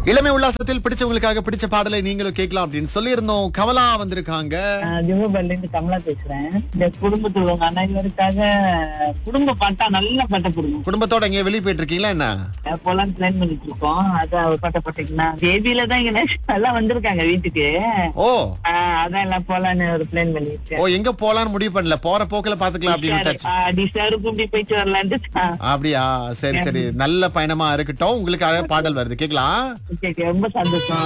இளமை உல்லாசத்தில் பிடிச்சவங்களுக்காக பிடிச்ச பாடலை நீங்களும் கேட்கலாம் அப்படின்னு சொல்லியிருந்தோம் கமலா வந்திருக்காங்க திமுகல இருந்து கமலா பேசுறேன் இந்த குடும்பத்துல உள்ளவங்க அனைவருக்காக குடும்ப பாட்டா நல்ல பாட்டை கொடுங்க குடும்பத்தோட எங்கேயும் வெளியே போயிட்டு இருக்கீங்களா என்ன போலாம் பிளான் பண்ணிட்டு இருக்கோம் அதான் ஒரு பாட்டை போட்டீங்கன்னா பேபியில தான் இங்க எல்லாம் வந்திருக்காங்க வீட்டுக்கு ஓ ஆஹ் அதான் எல்லாம் போலான்னு ஒரு பிளான் பண்ணிருக்கேன் ஓ எங்க போலான்னு முடிவு பண்ணல போற போக்குல பாத்துக்கலாம் அப்படின்னு விட்டாச்சு டிஸ்டாருக்கு இப்படி போயிட்டு வரலான்ட்டு ஆஹ் அப்படியா சரி சரி நல்ல பயணமா இருக்கட்டும் உங்களுக்கு அழகா பாடல் வருது கேக்கலாம் okay, okay, ரொம்ப சந்தோஷம்